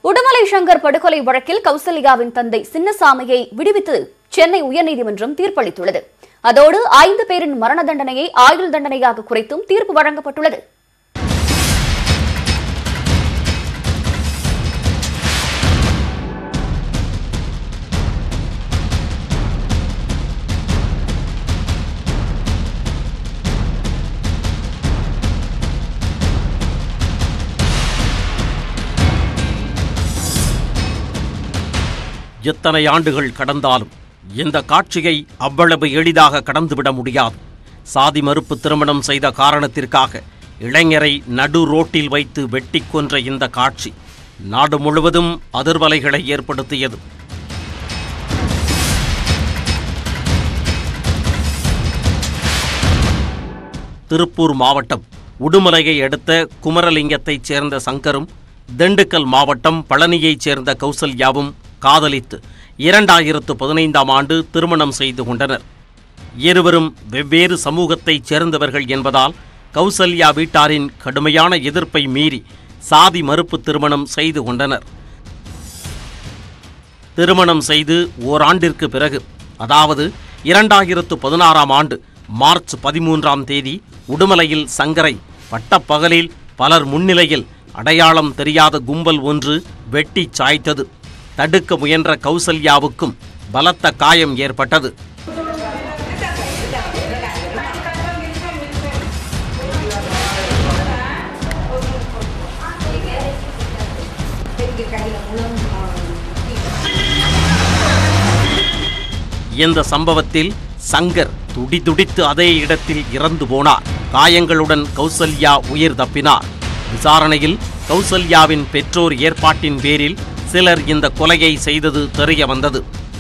உடுமலை சங்கர் படுகொலை வழக்கில் கௌசல்யாவின் தந்தை சின்னசாமியை விடுவித்து சென்னை உயர்நீதிமன்றம் தீர்ப்பளித்துள்ளது அதோடு ஐந்து பேரின் மரண தண்டனையை ஆயுள் தண்டனையாக குறைத்தும் தீர்ப்பு வழங்கப்பட்டுள்ளது எத்தனை ஆண்டுகள் கடந்தாலும் இந்த காட்சியை அவ்வளவு எளிதாக கடந்துவிட முடியாது சாதி மறுப்பு திருமணம் செய்த காரணத்திற்காக இளைஞரை நடு ரோட்டில் வைத்து வெட்டி கொன்ற இந்த காட்சி நாடு முழுவதும் அதிர்வலைகளை ஏற்படுத்தியது திருப்பூர் மாவட்டம் உடுமலையை அடுத்த குமரலிங்கத்தைச் சேர்ந்த சங்கரும் திண்டுக்கல் மாவட்டம் பழனியைச் சேர்ந்த கௌசல்யாவும் காதலித்து இரண்டாயிரத்து பதினைந்தாம் ஆண்டு திருமணம் செய்து கொண்டனர் இருவரும் வெவ்வேறு சமூகத்தைச் சேர்ந்தவர்கள் என்பதால் கௌசல்யா வீட்டாரின் கடுமையான எதிர்ப்பை மீறி சாதி மறுப்பு திருமணம் செய்து கொண்டனர் திருமணம் செய்து ஓராண்டிற்கு பிறகு அதாவது இரண்டாயிரத்து பதினாறாம் ஆண்டு மார்ச் பதிமூன்றாம் தேதி உடுமலையில் சங்கரை பட்டப்பகலில் பலர் முன்னிலையில் அடையாளம் தெரியாத கும்பல் ஒன்று வெட்டிச் சாய்த்தது தடுக்க முயன்ற கௌசல்யாவுக்கும் பலத்த காயம் ஏற்பட்டது இந்த சம்பவத்தில் சங்கர் துடிதுடித்து அதே இடத்தில் இறந்து போனார் காயங்களுடன் கௌசல்யா உயிர் தப்பினார் விசாரணையில் கௌசல்யாவின் பெற்றோர் ஏற்பாட்டின் பேரில் சிலர் இந்த கொலையை செய்தது தெரிய வந்தது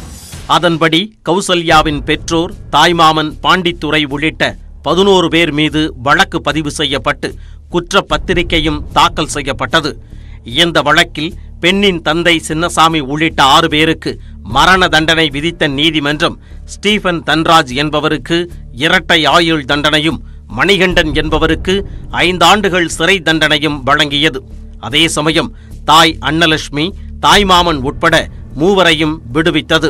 அதன்படி கௌசல்யாவின் பெற்றோர் தாய்மாமன் பாண்டித்துறை உள்ளிட்ட பதினோரு பேர் மீது வழக்கு பதிவு செய்யப்பட்டு குற்றப்பத்திரிகையும் தாக்கல் செய்யப்பட்டது இந்த வழக்கில் பெண்ணின் தந்தை சின்னசாமி உள்ளிட்ட ஆறு பேருக்கு மரண தண்டனை விதித்த நீதிமன்றம் ஸ்டீபன் தன்ராஜ் என்பவருக்கு இரட்டை ஆயுள் தண்டனையும் மணிகண்டன் என்பவருக்கு ஐந்தாண்டுகள் சிறை தண்டனையும் வழங்கியது அதே சமயம் தாய் அன்னலட்சுமி தாய்மாமன் உட்பட மூவரையும் விடுவித்தது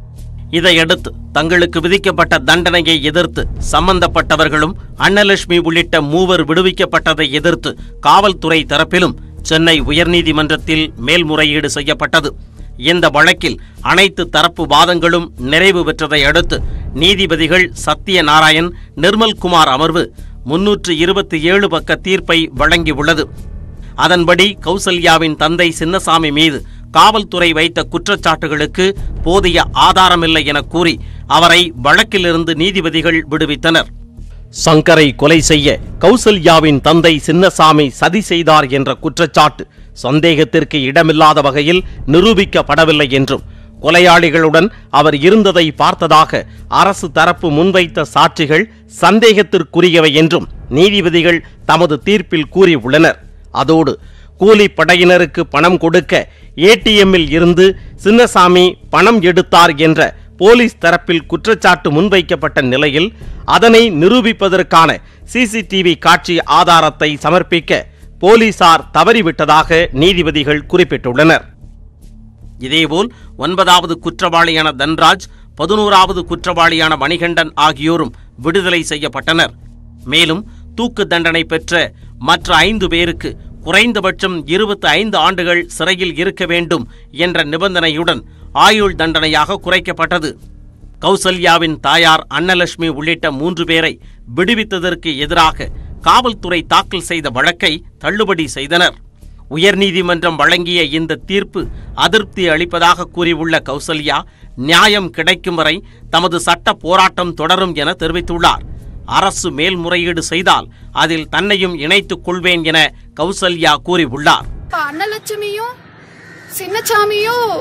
இதையடுத்து தங்களுக்கு விதிக்கப்பட்ட தண்டனையை எதிர்த்து சம்பந்தப்பட்டவர்களும் அன்னலட்சுமி உள்ளிட்ட மூவர் விடுவிக்கப்பட்டதை எதிர்த்து காவல்துறை தரப்பிலும் சென்னை உயர்நீதிமன்றத்தில் மேல்முறையீடு செய்யப்பட்டது இந்த வழக்கில் அனைத்து தரப்பு வாதங்களும் நிறைவு பெற்றதை அடுத்து நீதிபதிகள் சத்யநாராயண் நிர்மல்குமார் அமர்வு முன்னூற்று இருபத்தி ஏழு பக்க தீர்ப்பை வழங்கியுள்ளது அதன்படி கௌசல்யாவின் தந்தை சின்னசாமி மீது காவல்துறை வைத்த குற்றச்சாட்டுகளுக்கு போதிய ஆதாரமில்லை என கூறி அவரை வழக்கிலிருந்து நீதிபதிகள் விடுவித்தனர் சங்கரை கொலை செய்ய கௌசல்யாவின் தந்தை சின்னசாமி சதி செய்தார் என்ற குற்றச்சாட்டு சந்தேகத்திற்கு இடமில்லாத வகையில் நிரூபிக்கப்படவில்லை என்றும் கொலையாளிகளுடன் அவர் இருந்ததை பார்த்ததாக அரசு தரப்பு முன்வைத்த சாட்சிகள் சந்தேகத்திற்குரியவை என்றும் நீதிபதிகள் தமது தீர்ப்பில் கூறியுள்ளனர் அதோடு கூலிப்படையினருக்கு பணம் கொடுக்க ஏடிஎம்மில் இருந்து சின்னசாமி பணம் எடுத்தார் என்ற போலீஸ் தரப்பில் குற்றச்சாட்டு முன்வைக்கப்பட்ட நிலையில் அதனை நிரூபிப்பதற்கான சிசிடிவி காட்சி ஆதாரத்தை சமர்ப்பிக்க போலீசார் தவறிவிட்டதாக நீதிபதிகள் குறிப்பிட்டுள்ளனர் இதேபோல் ஒன்பதாவது குற்றவாளியான தன்ராஜ் பதினோராவது குற்றவாளியான மணிகண்டன் ஆகியோரும் விடுதலை செய்யப்பட்டனர் மேலும் தூக்கு தண்டனை பெற்ற மற்ற ஐந்து பேருக்கு குறைந்தபட்சம் இருபத்தி ஐந்து ஆண்டுகள் சிறையில் இருக்க வேண்டும் என்ற நிபந்தனையுடன் ஆயுள் தண்டனையாக குறைக்கப்பட்டது கௌசல்யாவின் தாயார் அன்னலட்சுமி உள்ளிட்ட மூன்று பேரை விடுவித்ததற்கு எதிராக காவல்துறை தாக்கல் செய்த வழக்கை தள்ளுபடி செய்தனர் உயர்நீதிமன்றம் வழங்கிய இந்த தீர்ப்பு அதிருப்தி அளிப்பதாக கூறியுள்ள கௌசல்யா நியாயம் கிடைக்கும் வரை தமது சட்ட போராட்டம் தொடரும் என தெரிவித்துள்ளார் அரசு மேல்முறையீடு செய்தால் அதில் தன்னையும் இணைத்துக் கொள்வேன் என கௌசல்யா கூறியுள்ளார் இப்ப அன்னலட்சுமியும் சின்னசாமியும்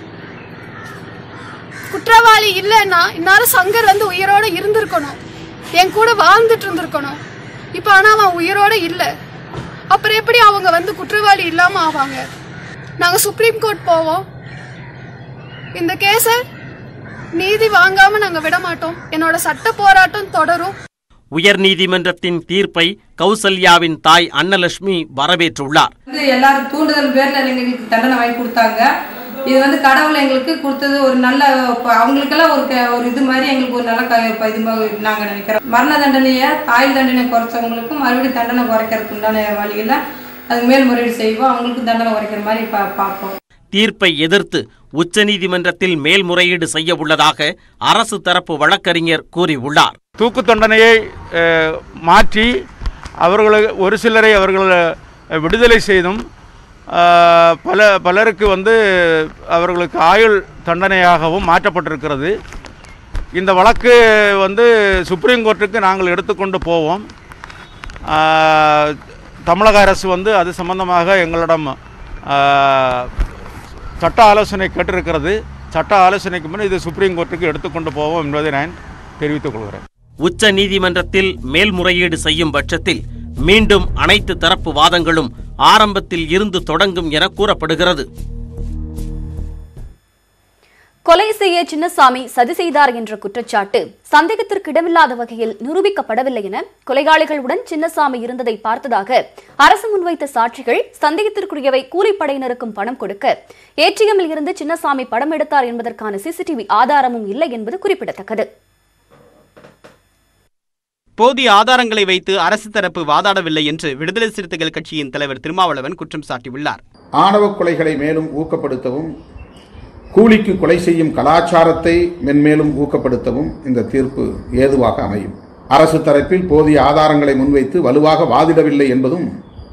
குற்றவாளி இல்லைன்னா இந்நேரம் சங்கர் வந்து உயிரோட இருந்திருக்கணும் என் கூட வாழ்ந்துட்டு இருந்திருக்கணும் இப்ப ஆனா அவன் உயிரோட இல்ல அப்புறம் எப்படி அவங்க வந்து குற்றவாளி இல்லாம ஆவாங்க நாங்க சுப்ரீம் கோர்ட் போவோம் இந்த கேஸ நீதி வாங்காம நாங்க விட மாட்டோம் என்னோட சட்ட போராட்டம் தொடரும் உயர்நீதிமன்றத்தின் தீர்ப்பை கௌசல்யாவின் தாய் அன்னலட்சுமி வரவேற்றுள்ளார் வந்து எல்லாரும் தூண்டுதல் பேர்ல எங்களுக்கு தண்டனை வாங்கி கொடுத்தாங்க இது வந்து கடவுள் எங்களுக்கு கொடுத்தது ஒரு நல்ல ப- அவங்களுக்கெல்லாம் ஒரு க- ஒரு இது மாதிரி எங்களுக்கு ஒரு நல்ல க ப- இது மாதிரி நாங்க நினைக்கிறோம் மரண தண்டனையை ஆயுள் தண்டனை குறைச்சவங்களுக்கும் மறுபடியும் தண்டனை குறைக்கிறதுக்கு உண்டான வழியில அது மேல்முறையீடு செய்வோம் அவங்களுக்கும் தண்டனை குறைக்கிற மாதிரி பா பார்ப்போம் தீர்ப்பை எதிர்த்து உச்சநீதிமன்றத்தில் மேல்முறையீடு செய்ய உள்ளதாக அரசு தரப்பு வழக்கறிஞர் கூறியுள்ளார் தூக்கு தண்டனையை அஹ், மாற்றி அவர்களை ஒரு சிலரை அவர்கள் அஹ், விடுதலை செய்தும் அஹ், பல பலருக்கு வந்து அவர்களுக்கு ஆயுள் தண்டனையாகவும் மாற்றப்பட்டிருக்கிறது இந்த வழக்கு வந்து சுப்ரீம் கோர்ட்டுக்கு நாங்கள் எடுத்துக்கொண்டு போவோம் அஹ், தமிழக அரசு வந்து அது சம்பந்தமாக எங்களிடம் அஹ், சட்ட ஆலோசனை கேட்டிருக்கிறது சட்ட ஆலோசனைக்கு முன் இது சுப்ரீம் கோர்ட்டுக்கு எடுத்துக்கொண்டு போவோம் என்பதை நான் தெரிவித்துக் கொள்கிறேன் உச்ச நீதிமன்றத்தில் மேல்முறையீடு செய்யும் பட்சத்தில் மீண்டும் அனைத்து தரப்பு வாதங்களும் ஆரம்பத்தில் இருந்து தொடங்கும் என கூறப்படுகிறது கொலை செய்ய சின்னசாமி சதி செய்தார் என்ற குற்றச்சாட்டு சந்தேகத்திற்கு இடமில்லாத வகையில் நிரூபிக்கப்படவில்லை என கொலையாளிகளுடன் சின்னசாமி இருந்ததை பார்த்ததாக அரசு முன்வைத்த சாட்சிகள் சந்தேகத்திற்குரியவை கூலிப்படையினருக்கும் பணம் கொடுக்க ஏடிஎம்மில் இருந்து சின்னசாமி படம் எடுத்தார் என்பதற்கான சிசிடிவி ஆதாரமும் இல்லை என்பது குறிப்பிடத்தக்கது போதிய ஆதாரங்களை வைத்து அரசு தரப்பு வாதாடவில்லை என்று விடுதலை சிறுத்தைகள் கட்சியின் தலைவர் திருமாவளவன் குற்றம் சாட்டியுள்ளார் ஆணவ கொலைகளை மேலும் ஊக்கப்படுத்தவும் கூலிக்கு கொலை செய்யும் கலாச்சாரத்தை மென்மேலும் ஊக்கப்படுத்தவும் இந்த தீர்ப்பு ஏதுவாக அமையும் அரசு தரப்பில் போதிய ஆதாரங்களை முன்வைத்து வலுவாக வாதிடவில்லை என்பதும்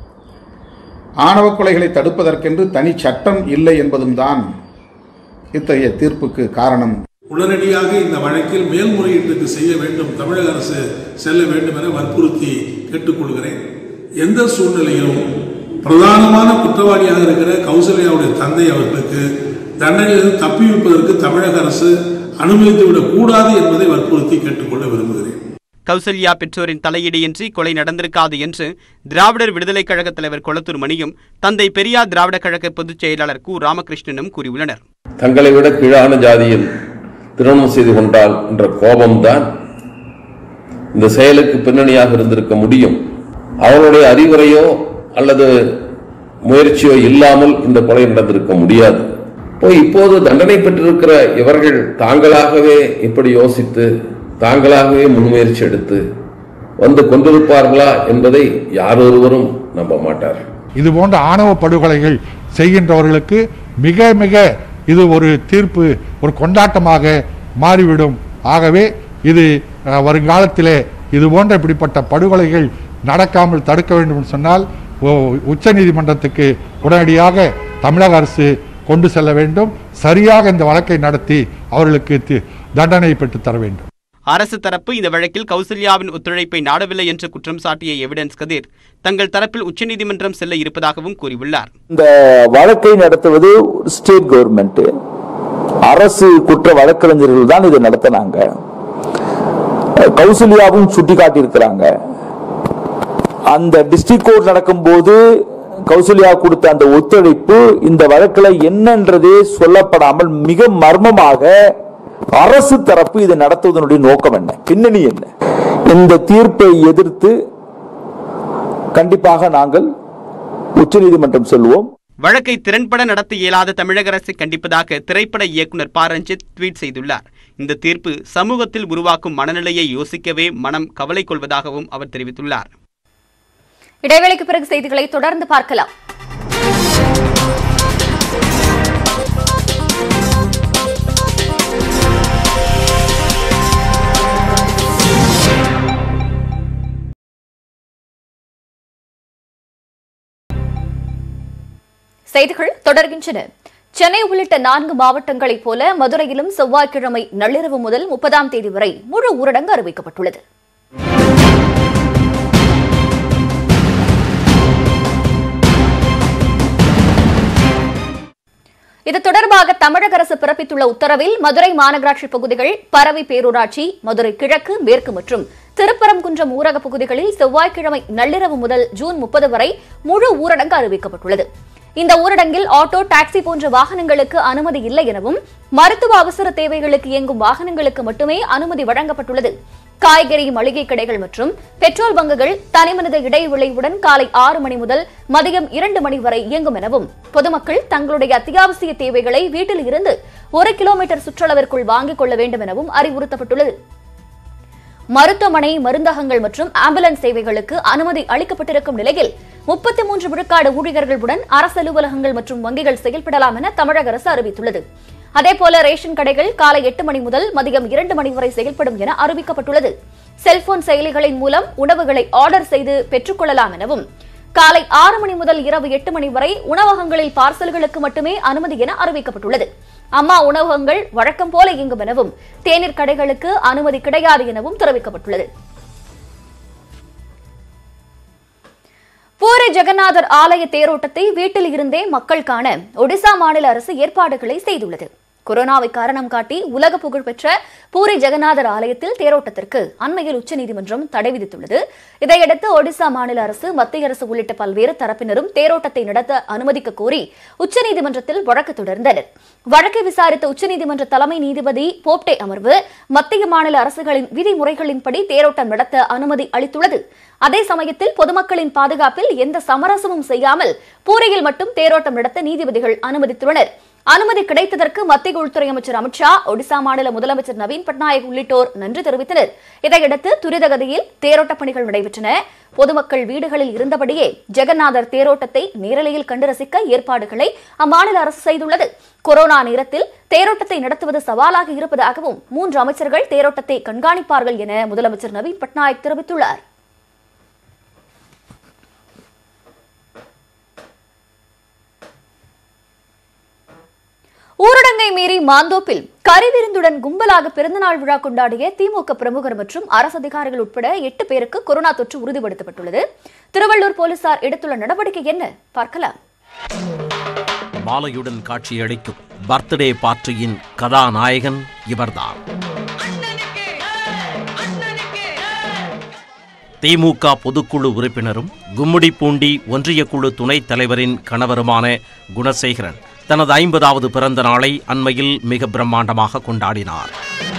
ஆணவ கொலைகளை தடுப்பதற்கென்று தனி சட்டம் இல்லை என்பதும் தான் இத்தகைய தீர்ப்புக்கு காரணம் உடனடியாக இந்த வழக்கில் மேல்முறையீட்டுக்கு செய்ய வேண்டும் தமிழக அரசு செல்ல வேண்டும் என வற்புறுத்தி கேட்டுக்கொள்கிறேன் எந்த சூழ்நிலையிலும் பிரதானமான குற்றவாளியாக இருக்கிற கௌசல்யாவுடைய தந்தை அவர்களுக்கு தண்டனையிலிருந்து தப்பி வைப்பதற்கு தமிழக அரசு அனுமதித்துவிடக் கூடாது என்பதை வற்புறுத்தி கேட்டுக்கொள்ள விரும்புகிறேன் கௌசல்யா பெற்றோரின் தலையீடின்றி கொலை நடந்திருக்காது என்று திராவிடர் விடுதலைக் கழக தலைவர் கொளத்தூர் மணியும் தந்தை பெரியார் திராவிட கழக பொதுச் செயலாளர் கு ராமகிருஷ்ணனும் கூறியுள்ளனர் தங்களை விட கீழான ஜாதியில் திருமணம் செய்து கொண்டால் என்ற கோபம்தான் இந்த செயலுக்கு பின்னணியாக இருந்திருக்க முடியும் அவருடைய அறிவுரையோ அல்லது முயற்சியோ இல்லாமல் இந்த கொலை நடந்திருக்க முடியாது இப்போ இப்போது தண்டனை பெற்றிருக்கிற இவர்கள் தாங்களாகவே இப்படி யோசித்து தாங்களாகவே முன்முயற்சி எடுத்து வந்து கொண்டிருப்பார்களா என்பதை யாரொருவரும் நம்ப மாட்டார்கள் இது போன்ற ஆணவ படுகொலைகள் செய்கின்றவர்களுக்கு மிக மிக இது ஒரு தீர்ப்பு ஒரு கொண்டாட்டமாக மாறிவிடும் ஆகவே இது அஹ், வருங்காலத்திலே இது போன்ற இப்படிப்பட்ட படுகொலைகள் நடக்காமல் தடுக்க வேண்டும் என்று சொன்னால் உச்ச நீதிமன்றத்துக்கு உடனடியாக தமிழக அரசு கொண்டு செல்ல வேண்டும் சரியாக இந்த வழக்கை நடத்தி அவர்களுக்கு தி- தண்டனை பெற்றுத் தர வேண்டும் அரசு தரப்பு இந்த வழக்கில் கௌசல்யாவின் ஒத்துழைப்பை நாடவில்லை என்று குற்றம் சாட்டிய எவிடன்ஸ் கதிர் தங்கள் தரப்பில் உச்சநீதிமன்றம் செல்ல இருப்பதாகவும் கூறியுள்ளார் இந்த வழக்கை நடத்துவது ஸ்டேட் கவர்மெண்ட் அரசு குற்ற வழக்கறிஞர்கள் தான் இதை நடத்தினாங்க கௌசல்யாவும் சுட்டி காட்டியிருக்கிறாங்க அந்த டிஸ்ட்ரிக்ட் கோர்ட் நடக்கும்போது கௌசல்யா கொடுத்த அந்த ஒத்துழைப்பு இந்த வழக்குல என்னன்றதே சொல்லப்படாமல் மிக மர்மமாக அரசு தரப்பு இதை நடத்துவதனுடைய நோக்கம் என்ன பின்னணி என்ன இந்த தீர்ப்பை எதிர்த்து கண்டிப்பாக நாங்கள் உச்சநீதிமன்றம் செல்வோம் வழக்கை திறன்பட நடத்த இயலாத தமிழக அரசை கண்டிப்பதாக திரைப்பட இயக்குனர் ப ரஞ்சித் ட்வீட் செய்துள்ளார் இந்த தீர்ப்பு சமூகத்தில் உருவாக்கும் மனநிலையை யோசிக்கவே மனம் கவலை கொள்வதாகவும் அவர் தெரிவித்துள்ளார் இடைவேளைக்கு பிறகு செய்திகளை தொடர்ந்து பார்க்கலாம் செய்திகள் தொடர்கின்றன சென்னை உள்ளிட்ட நான்கு மாவட்டங்களைப் போல மதுரையிலும் செவ்வாய்க்கிழமை நள்ளிரவு முதல் முப்பதாம் தேதி வரை முழு ஊரடங்கு அறிவிக்கப்பட்டுள்ளது இது தொடர்பாக தமிழக அரசு பிறப்பித்துள்ள உத்தரவில் மதுரை மாநகராட்சி பகுதிகள் பரவை பேரூராட்சி மதுரை கிழக்கு மேற்கு மற்றும் திருப்பரங்குன்றம் ஊரக பகுதிகளில் செவ்வாய்க்கிழமை நள்ளிரவு முதல் ஜூன் முப்பது வரை முழு ஊரடங்கு அறிவிக்கப்பட்டுள்ளது இந்த ஊரடங்கில் ஆட்டோ டாக்ஸி போன்ற வாகனங்களுக்கு அனுமதி இல்லை எனவும் மருத்துவ அவசர தேவைகளுக்கு இயங்கும் வாகனங்களுக்கு மட்டுமே அனுமதி வழங்கப்பட்டுள்ளது காய்கறி மளிகை கடைகள் மற்றும் பெட்ரோல் பங்குகள் தனிமனித இடைவெளியுடன் காலை ஆறு மணி முதல் மதியம் இரண்டு மணி வரை இயங்கும் எனவும் பொதுமக்கள் தங்களுடைய அத்தியாவசிய தேவைகளை வீட்டில் இருந்து ஒரு கிலோமீட்டர் சுற்றளவிற்குள் வாங்கிக் கொள்ள வேண்டும் எனவும் அறிவுறுத்தப்பட்டுள்ளது மருத்துவமனை மருந்தகங்கள் மற்றும் ஆம்புலன்ஸ் சேவைகளுக்கு அனுமதி அளிக்கப்பட்டிருக்கும் நிலையில் முப்பத்தி மூன்று விழுக்காடு ஊழியர்களுடன் அரசு அலுவலகங்கள் மற்றும் வங்கிகள் செயல்படலாம் என தமிழக அரசு அறிவித்துள்ளது அதேபோல ரேஷன் கடைகள் காலை எட்டு மணி முதல் மதியம் இரண்டு மணி வரை செயல்படும் என அறிவிக்கப்பட்டுள்ளது செல்போன் செயலிகளின் மூலம் உணவுகளை ஆர்டர் செய்து பெற்றுக் கொள்ளலாம் எனவும் காலை ஆறு மணி முதல் இரவு எட்டு மணி வரை உணவகங்களில் பார்சல்களுக்கு மட்டுமே அனுமதி என அறிவிக்கப்பட்டுள்ளது அம்மா உணவகங்கள் வழக்கம் போல இயங்கும் எனவும் தேநீர் கடைகளுக்கு அனுமதி கிடையாது எனவும் தெரிவிக்கப்பட்டுள்ளது பூரி ஜெகநாதர் ஆலய தேரோட்டத்தை வீட்டில் இருந்தே மக்கள் காண ஒடிசா மாநில அரசு ஏற்பாடுகளை செய்துள்ளது கொரோனாவை காரணம் காட்டி உலக புகழ்பெற்ற பூரி ஜெகநாதர் ஆலயத்தில் தேரோட்டத்திற்கு அண்மையில் உச்சநீதிமன்றம் தடை விதித்துள்ளது இதையடுத்து ஒடிசா மாநில அரசு மத்திய அரசு உள்ளிட்ட பல்வேறு தரப்பினரும் தேரோட்டத்தை நடத்த அனுமதிக்க கோரி உச்சநீதிமன்றத்தில் வழக்கு தொடர்ந்தனர் வழக்கை விசாரித்த உச்சநீதிமன்ற தலைமை நீதிபதி போப்டே அமர்வு மத்திய மாநில அரசுகளின் விதிமுறைகளின்படி தேரோட்டம் நடத்த அனுமதி அளித்துள்ளது அதே சமயத்தில் பொதுமக்களின் பாதுகாப்பில் எந்த சமரசமும் செய்யாமல் பூரியில் மட்டும் தேரோட்டம் நடத்த நீதிபதிகள் அனுமதித்துள்ளனர் அனுமதி கிடைத்ததற்கு மத்திய உள்துறை அமைச்சர் அமித்ஷா ஒடிசா மாநில முதலமைச்சர் நவீன் பட்நாயக் உள்ளிட்டோர் நன்றி தெரிவித்தனர் இதையடுத்து துரிதகதியில் தேரோட்ட பணிகள் நடைபெற்றன பொதுமக்கள் வீடுகளில் இருந்தபடியே ஜெகநாதர் தேரோட்டத்தை நேரலையில் கண்டு ரசிக்க ஏற்பாடுகளை அம்மாநில அரசு செய்துள்ளது கொரோனா நேரத்தில் தேரோட்டத்தை நடத்துவது சவாலாக இருப்பதாகவும் மூன்று அமைச்சர்கள் தேரோட்டத்தை கண்காணிப்பார்கள் என முதலமைச்சர் நவீன் பட்நாயக் தெரிவித்துள்ளார் ஊரடங்கை மீறி மாந்தோப்பில் கரிவிருந்துடன் கும்பலாக பிறந்தநாள் விழா கொண்டாடிய திமுக பிரமுகர் மற்றும் அரசு அதிகாரிகள் உட்பட எட்டு பேருக்கு கொரோனா தொற்று உறுதிப்படுத்தப்பட்டுள்ளது திருவள்ளூர் போலீசார் எடுத்துள்ள நடவடிக்கை என்ன பார்க்கலாம் மாலையுடன் காட்சியளிக்கும் பர்த்டே பார்ட்டியின் கதாநாயகன் இவர்தான் திமுக பொதுக்குழு உறுப்பினரும் கும்மிடிப்பூண்டி ஒன்றிய குழு துணைத் தலைவரின் கணவருமான குணசேகரன் தனது ஐம்பதாவது பிறந்த நாளை அண்மையில் மிக பிரம்மாண்டமாக கொண்டாடினார்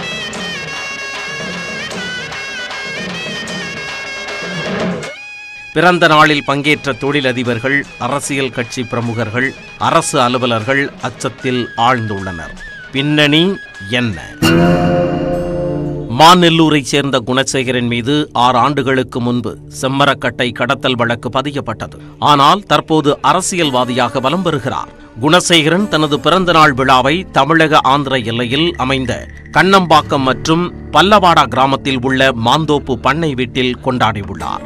பிறந்த நாளில் பங்கேற்ற தொழிலதிபர்கள் அரசியல் கட்சி பிரமுகர்கள் அரசு அலுவலர்கள் அச்சத்தில் ஆழ்ந்துள்ளனர் பின்னணி என்ன மாநெல்லூரைச் சேர்ந்த குணசேகரன் மீது ஆறு ஆண்டுகளுக்கு முன்பு செம்மரக்கட்டை கடத்தல் வழக்கு பதியப்பட்டது ஆனால் தற்போது அரசியல்வாதியாக வலம் வருகிறார் குணசேகரன் தனது பிறந்தநாள் விழாவை தமிழக ஆந்திர எல்லையில் அமைந்த கண்ணம்பாக்கம் மற்றும் பல்லவாடா கிராமத்தில் உள்ள மாந்தோப்பு பண்ணை வீட்டில் கொண்டாடியுள்ளார்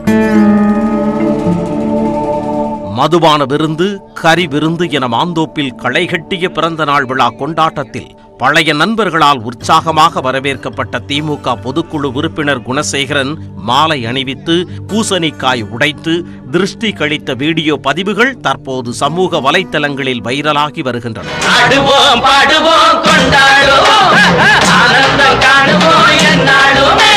மதுபான விருந்து கறி விருந்து என மாந்தோப்பில் களைகட்டிய பிறந்தநாள் விழா கொண்டாட்டத்தில் பழைய நண்பர்களால் உற்சாகமாக வரவேற்கப்பட்ட திமுக பொதுக்குழு உறுப்பினர் குணசேகரன் மாலை அணிவித்து பூசணிக்காய் உடைத்து திருஷ்டி கழித்த வீடியோ பதிவுகள் தற்போது சமூக வலைத்தளங்களில் வைரலாகி வருகின்றன ஆடுவோம் பாடுவோம் கொண்டாடுவோம் ஆனந்தம் காணுவோம் என்னாலுமே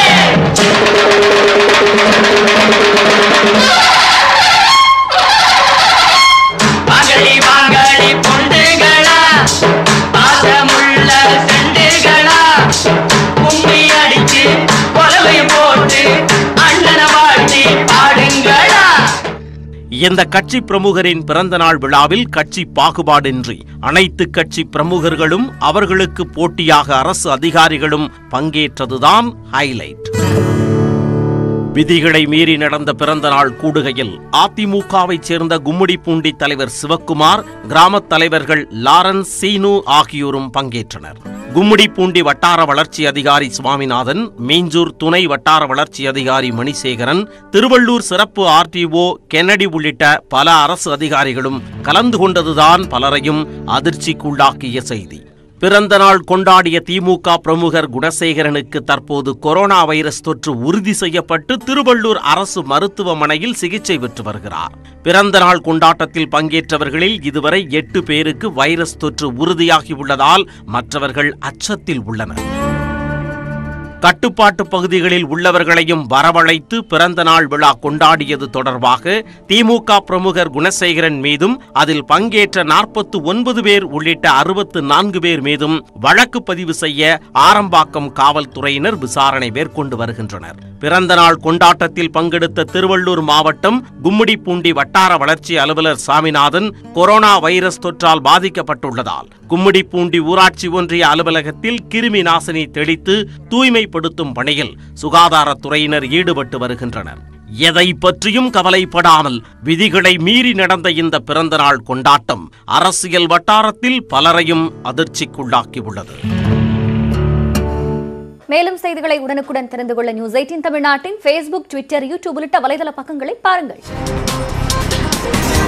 மகளி மகளி பொண்டுகளா பாசமுள்ள செண்டுகளா கும்மி அடிச்சு கொலவை போட்டு அண்ணனை வாழ்த்தி பாடுங்களா இந்த கட்சி பிரமுகரின் பிறந்தநாள் விழாவில் கட்சி பாகுபாடின்றி அனைத்து கட்சி பிரமுகர்களும் அவர்களுக்கு போட்டியாக அரசு அதிகாரிகளும் பங்கேற்றதுதான் ஹைலைட் விதிகளை மீறி நடந்த பிறந்தநாள் கூடுகையில் அதிமுகவைச் சேர்ந்த கும்மிடிப்பூண்டி தலைவர் சிவக்குமார் கிராமத் தலைவர்கள் லாரன்ஸ் சீனு ஆகியோரும் பங்கேற்றனர் கும்மிடிப்பூண்டி வட்டார வளர்ச்சி அதிகாரி சுவாமிநாதன் மீஞ்சூர் துணை வட்டார வளர்ச்சி அதிகாரி மணிசேகரன் திருவள்ளூர் சிறப்பு ஆர்டிஓ கென்னடி உள்ளிட்ட பல அரசு அதிகாரிகளும் கலந்து கொண்டதுதான் பலரையும் அதிர்ச்சிக்குள்ளாக்கிய செய்தி பிறந்த நாள் கொண்டாடிய திமுக பிரமுகர் குணசேகரனுக்கு தற்போது கொரோனா வைரஸ் தொற்று உறுதி செய்யப்பட்டு திருவள்ளூர் அரசு மருத்துவமனையில் சிகிச்சை பெற்று வருகிறார் பிறந்த நாள் கொண்டாட்டத்தில் பங்கேற்றவர்களில் இதுவரை எட்டு பேருக்கு வைரஸ் தொற்று உறுதியாகியுள்ளதால் மற்றவர்கள் அச்சத்தில் உள்ளனர் கட்டுப்பாட்டு பகுதிகளில் உள்ளவர்களையும் வரவழைத்து பிறந்த நாள் விழா கொண்டாடியது தொடர்பாக திமுக பிரமுகர் குணசேகரன் மீதும் அதில் பங்கேற்ற நாற்பத்து ஒன்பது பேர் உள்ளிட்ட அறுபத்து நான்கு பேர் மீதும் வழக்கு பதிவு செய்ய ஆரம்பாக்கம் காவல்துறையினர் விசாரணை மேற்கொண்டு வருகின்றனர் பிறந்த நாள் கொண்டாட்டத்தில் பங்கெடுத்த திருவள்ளூர் மாவட்டம் கும்மிடிப்பூண்டி வட்டார வளர்ச்சி அலுவலர் சாமிநாதன் கொரோனா வைரஸ் தொற்றால் பாதிக்கப்பட்டுள்ளதால் கும்மிடிப்பூண்டி ஊராட்சி ஒன்றிய அலுவலகத்தில் கிருமி நாசினி தெளித்து தூய்மைப்படுத்தும் பணியில் சுகாதாரத்துறையினர் ஈடுபட்டு வருகின்றனர் எதை பற்றியும் கவலைப்படாமல் விதிகளை மீறி நடந்த இந்த பிறந்தநாள் கொண்டாட்டம் அரசியல் வட்டாரத்தில் பலரையும் அதிர்ச்சிக்குள்ளாக்கியுள்ளது மேலும் செய்திகளை உடனுக்குடன் தெரிந்து கொள்ள நியூஸ் எயிட்டின் தமிழ்நாட்டின் ஃபேஸ்புக் ட்விட்டர் யூடியூப் உள்ளிட்ட வலைதள பக்கங்களை பாருங்கள்